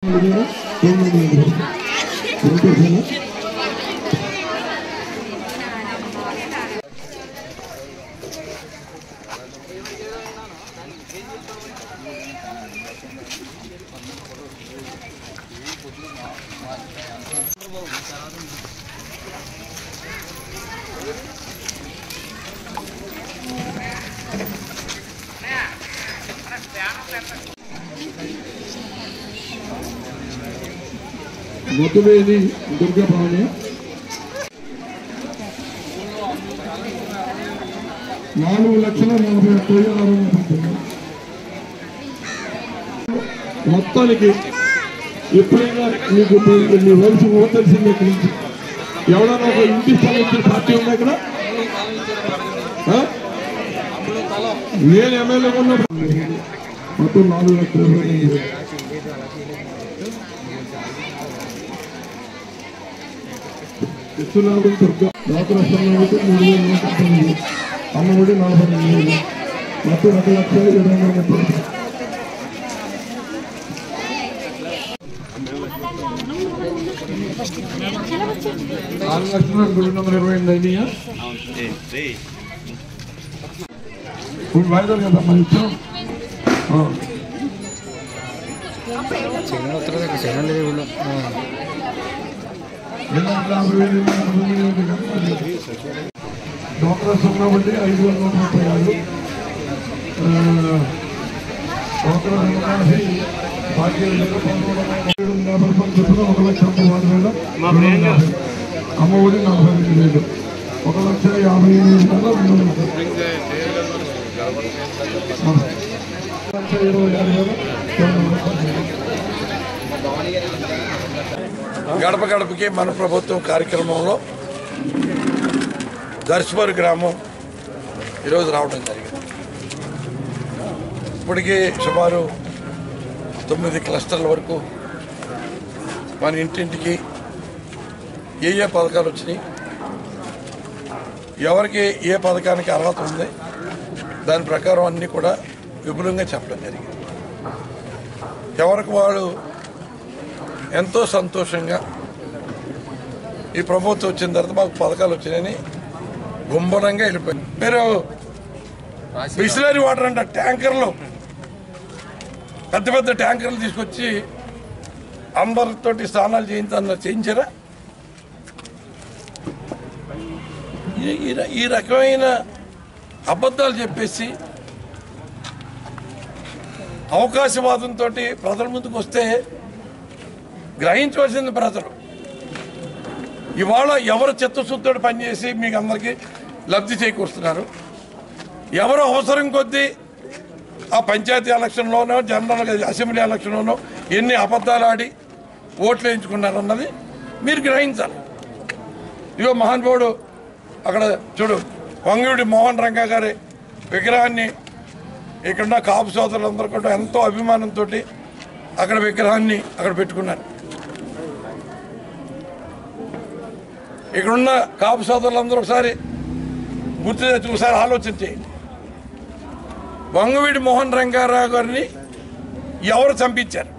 మొత్తమేది దుర్గా భవని నాలుగు లక్షల నలభై ఒక్క వేల అరవై పంతొమ్మిది మొత్తానికి ఎప్పుడైనా మీకు మీ- మీ వయసు ఊహ తెలిసిందే ఇక్కడి నుంచి ఎవడన్నా ఒక ఇంటి స్థలం ఇచ్చే పార్టీ ఉందా ఇక్కడ ఆ? నేను ఎమ్మెల్యే ఉన్నప్పుడు మొత్తం నాలుగు లక్షల ఇరవై ఎనిమిది వేలు. ఇస్తున్నాడు దుర్గా డాక్టర్ అసలు మూడు వేల నూట తొమ్మిది అమ్మఒడి నలభై రెండు వేలు మొత్తం ఒక లక్ష ఇరవై మూడు ముప్పై నాలుగు లక్షల రెండు వందల ఇరవై ఎనిమిది అయినాయా ఇప్పుడు వాయిదాలు కదా మన ఇచ్చాం ఆ. ఎనిమిది వందల యాభై వేలు ఎనిమిది వందల తొమ్మిది వేలు కదా. డాక్టర్ సున్నా బట్టి ఐదు వందల నూట ముప్పై ఆరు ఆ, డాక్టర్ రుణమాఫీ భాగ్యం లేదు ఏడు వందల యాభై రూపాయలు చొప్పున ఒక లక్ష ముప్పై ఆరు వేల రెండు వందల యాభై. అమ్మ ఒడి నలభై రెండు వేలు ఒక లక్ష యాభై ఎనిమిది వేల రెండు వందల ఆ. లక్ష ఇరవై ఆరు వేల రెండు వందల పద్దెనిమిది. గడప గడపకి మన ప్రభుత్వం కార్యక్రమంలో దర్శపూర్ గ్రామం ఈరోజు రావడం జరిగింది ఇప్పటికీ సుమారు తొమ్మిది క్లస్టర్ల వరకు మన ఇంటింటికి ఏ ఏ పథకాలు వచ్చినాయి ఎవరికి ఏ పథకానికి అర్హత ఉంది దాని ప్రకారం అన్నీ కూడా విపులంగా చెప్పడం జరిగింది ఎవరికి వాళ్ళు ఎంతో సంతోషంగా ఈ ప్రభుత్వం వచ్చిన తర్వాత మాకు పథకాలు వచ్చినాయని గుంభనంగా వెళ్ళిపోయింది మీరు బిస్లరీ వాటర్ అంట ట్యాంకర్లు పెద్ద పెద్ద ట్యాంకర్లు తీసుకొచ్చి అందరితోటి స్నానాలు చేయించాలన్నారు చేయించారా ఈ- ఈ ర- ఈ రకమైన అబద్ధాలు చెప్పేసి అవకాశవాదంతో ప్రజల ముందుకు వస్తే గ్రహించవలసింది ప్రజలు ఇవాళ ఎవరు చిత్తశుద్ధితో పనిచేసి మీకు అందరికీ లబ్ధి చేకూరుస్తున్నారు ఎవరు అవసరం కొద్దీ ఆ పంచాయతీ ఎలక్షన్లోనో జనరల్ అసెంబ్లీ ఎలక్షన్లోనో ఎన్ని అబద్ధాలు ఆడి ఓట్లు వేయించుకున్నారన్నది మీరు గ్రహించాలి ఇగో మహానుభావుడు అక్కడ చూడు వంగవీడి మోహన్ రంగా గారి విగ్రహాన్ని ఇక్కడ కాపు సోదరులందరూ కూడా ఎంతో అభిమానంతో అక్కడ విగ్రహాన్ని అక్కడ పెట్టుకున్నారు ఇక్కడున్న కాపు సోదరులందరూ ఒకసారి గుర్తు తెచ్చి ఒకసారి ఆలోచన చేయండి వంగవీడి మోహన్ రంగారావు గారిని ఎవరు చంపించారు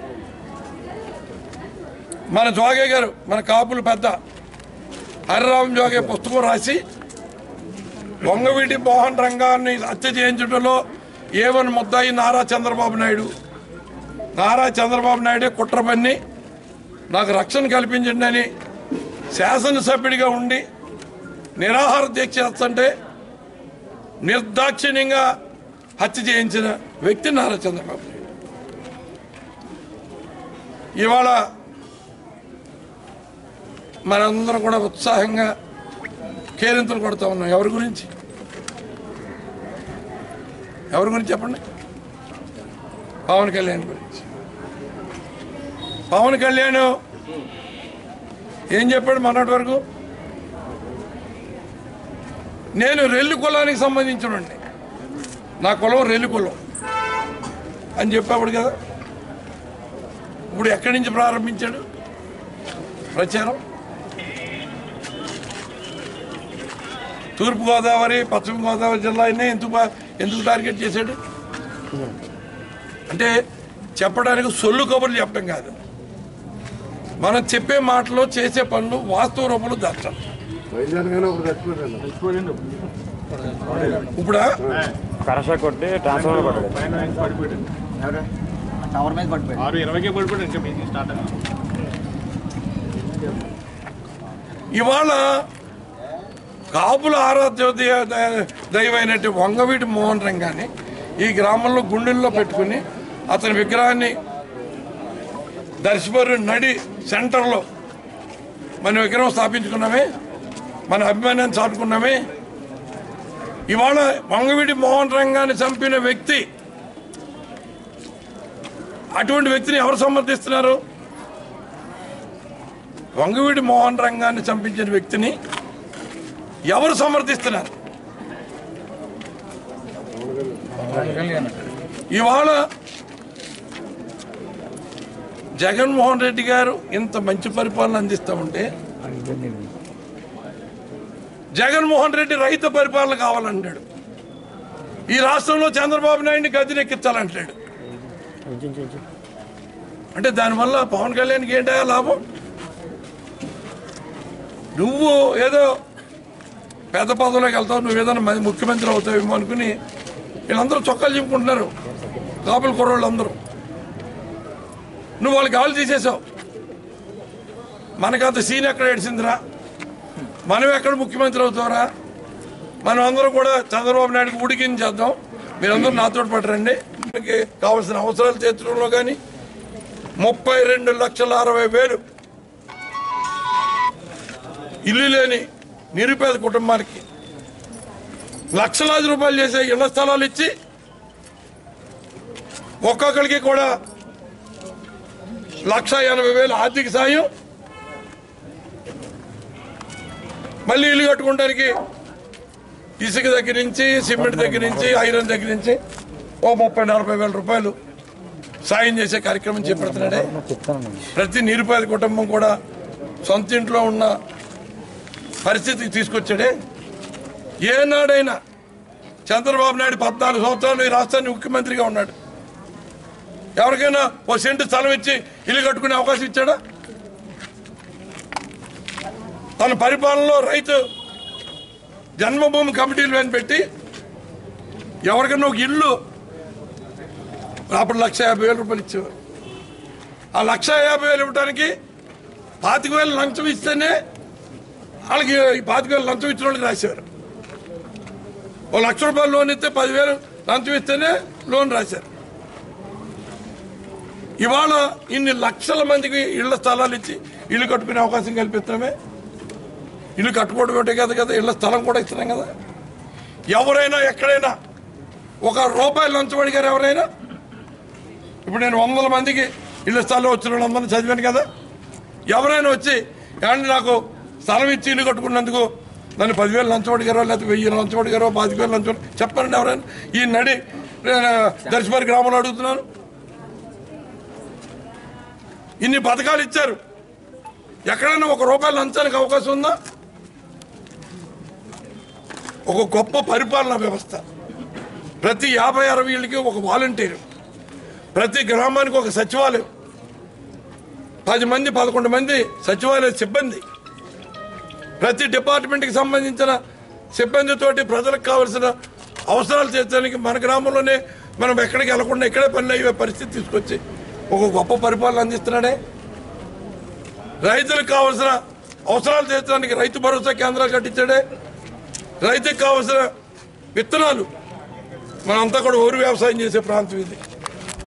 మన జోగే గారు మన కాపులు పెద్ద హరిరామ్ జోగే పుస్తకం రాసి వంగవీడి మోహన్ రంగాన్ని హత్య చేయించడంలో ఏవన్ ముద్దాయి నారా చంద్రబాబు నాయుడు నారా చంద్రబాబు నాయుడే కుట్ర పన్ని నాకు రక్షణ కల్పించండి అని శాసనసభ్యుడిగా ఉండి నిరాహార దీక్ష చేస్తుంటే నిర్దాక్షిణ్యంగా హత్య చేయించిన వ్యక్తి నారా చంద్రబాబు నాయుడు ఇవాళ మనందరం కూడా ఉత్సాహంగా కేరింతలు కొడుతూ ఉన్నాం ఎవరి గురించి ఎవరి గురించి చెప్పండి పవన్ కళ్యాణ్ గురించి పవన్ కళ్యాణ్ ఏం చెప్పాడు మొన్నటి వరకు నేను రెల్లి కులానికి సంబంధించినండి నా కులం రెల్లి కులం అని చెప్పాడు కదా ఇప్పుడు ఎక్కడి నుంచి ప్రారంభించాడు ప్రచారం తూర్పుగోదావరి పశ్చిమ గోదావరి జిల్లా అయినా ఎందుకు బా- ఎందుకు టార్గెట్ చేశాడు అంటే చెప్పడానికి సొల్లు కబుర్లు చెప్పడం కాదు మనం చెప్పే మాటలు చేసే పనులు వాస్తవ రూపంలో దాచాలి వైద్యానికైనా ఒకటి చచ్చిపోయాడు ఇప్పుడు కరస కొట్టి ట్రాన్స్ఫర్ పడ్డాడు టవర్ మీద పడిపోయాడు ఆరు ఇరవైకే పడిపోయాడు ఇంకా మీటింగ్ స్టార్ట్ అయింది ఇవాళ కాపుల ఆరాధ్య దై- దైవమైనట్టు వంగవీటి మోహన్ రంగాన్ని ఈ గ్రామంలో గుండెల్లో పెట్టుకుని అతని విగ్రహాన్ని దర్శపరు నడి సెంటర్లో మన విగ్రహం స్థాపించుకున్నామే మన అభిమానాన్ని చాటుకున్నామే ఇవాళ వంగవీటి మోహన్ రంగాన్ని చంపిన వ్యక్తి అటువంటి వ్యక్తిని ఎవరు సమర్థిస్తున్నారు వంగవీటి మోహన్ రంగాన్ని చంపించిన వ్యక్తిని ఎవరు సమర్థిస్తున్నారు ఇవాళ జగన్మోహన్ రెడ్డి గారు ఇంత మంచి పరిపాలన అందిస్తూ ఉంటే జగన్మోహన్ రెడ్డి రైతు పరిపాలన కావాలంటాడు ఈ రాష్ట్రంలో చంద్రబాబు నాయుడిని గదినెక్కించాలంటాడు అంటే దానివల్ల పవన్ కళ్యాణ్కి ఏంటా లాభం నువ్వు ఏదో పెద్ద పదవిలోకి వెళ్తావు నువ్వు ఏదైనా మంది ముఖ్యమంత్రి అవుతావేమో అనుకుని వీళ్ళందరూ చొక్కాలు చెప్పుకుంటున్నారు కాపుల కుర్రోళ్ళు అందరూ నువ్వు వాళ్ళకి ఆలు తీసేసావు మనకంత సీన్ ఎక్కడ ఏడిసిందిరా మనం ఎక్కడ ముఖ్యమంత్రి అవుతావురా మనం అందరం కూడా చంద్రబాబు నాయుడుకి ఉడికించేద్దాం మీరందరూ నాతో పట్టరండి మనకి కావాల్సిన అవసరాలు తీర్చడంలో కానీ ముప్పై రెండు లక్షల అరవై వేలు ఇల్లు లేని నిరుపేద కుటుంబానికి లక్షలాది రూపాయలు చేసే ఇళ్ల స్థలాలు ఇచ్చి ఒక్కొక్కరికి కూడా లక్ష ఎనభై వేలు ఆర్థిక సాయం మళ్ళీ ఇల్లు కట్టుకోవడానికి ఇసుక దగ్గర నుంచి సిమెంట్ దగ్గర నుంచి ఐరన్ దగ్గర నుంచి ఓ ముప్పై నలభై వేల రూపాయలు సాయం చేసే కార్యక్రమం చేపడుతున్నాడే ప్రతి నిరుపేద కుటుంబం కూడా సొంత ఇంట్లో ఉన్న పరిస్థితికి తీసుకొచ్చాడే ఏనాడైనా చంద్రబాబు నాయుడు పద్నాలుగు సంవత్సరాలు ఈ రాష్ట్రాన్ని ముఖ్యమంత్రిగా ఉన్నాడు ఎవరికైనా ఓ సెంటు స్థలం ఇచ్చి ఇల్లు కట్టుకునే అవకాశం ఇచ్చాడా తన పరిపాలనలో రైతు జన్మభూమి కమిటీలు అని పెట్టి ఎవరికైనా ఒక ఇల్లు అప్పుడు లక్ష యాభై వేల రూపాయలు ఇచ్చేవారు ఆ లక్ష యాభై వేలు ఇవ్వడానికి పాతిక వేలు లంచం ఇస్తేనే వాళ్ళకి ఈ పాతిక వేలు లంచం ఇచ్చిన వాళ్ళకి రాసేవారు ఓ లక్ష రూపాయలు లోన్ ఇస్తే పదివేలు లంచం ఇస్తేనే లోన్ రాశారు ఇవాళ ఇన్ని లక్షల మందికి ఇళ్ల స్థలాలు ఇచ్చి ఇల్లు కట్టుకునే అవకాశం కల్పిస్తున్నామే ఇల్లు కట్టుకోవడం ఒకటే కదా కదా ఇళ్ల స్థలం కూడా ఇస్తున్నాం కదా ఎవరైనా ఎక్కడైనా ఒక రూపాయి లంచం అడిగారు ఎవరైనా ఇప్పుడు నేను వందల మందికి ఇళ్ళ స్థలం వచ్చిన వాళ్ళందరినీ చదివాను కదా ఎవరైనా వచ్చి ఏమండి నాకు స్థలం ఇచ్చి ఇల్లు కట్టుకున్నందుకు నన్ను పదివేలు లంచం అడిగారో లేకపోతే వెయ్యి లంచం అడిగారో పాతిక వేలు లంచం అడిగారో చెప్పండి ఎవరైనా ఈ నడి నేను దర్శపరి గ్రామంలో అడుగుతున్నాను ఇన్ని పథకాలు ఇచ్చారు ఎక్కడైనా ఒక రూపాయలు లంచానికి అవకాశం ఉందా ఒక గొప్ప పరిపాలనా వ్యవస్థ ప్రతి యాభై అరవై ఏళ్ళకి ఒక వాలంటీరు ప్రతి గ్రామానికి ఒక సచివాలయం పది మంది పదకొండు మంది సచివాలయ సిబ్బంది ప్రతి డిపార్ట్మెంట్కి సంబంధించిన సిబ్బందితోటి ప్రజలకు కావలసిన అవసరాలు తీర్చడానికి మన గ్రామంలోనే మనం ఎక్కడికి వెళ్లకుండా ఇక్కడే పనులు అయ్యే పరిస్థితి తీసుకొచ్చి ఒక గొప్ప పరిపాలన అందిస్తున్నాడే రైతులకు కావలసిన అవసరాలు తీర్చడానికి రైతు భరోసా కేంద్రాలు కట్టించాడే రైతుకు కావలసిన విత్తనాలు మనంతా కూడా ఊరు వ్యవసాయం చేసే ప్రాంతం ఇది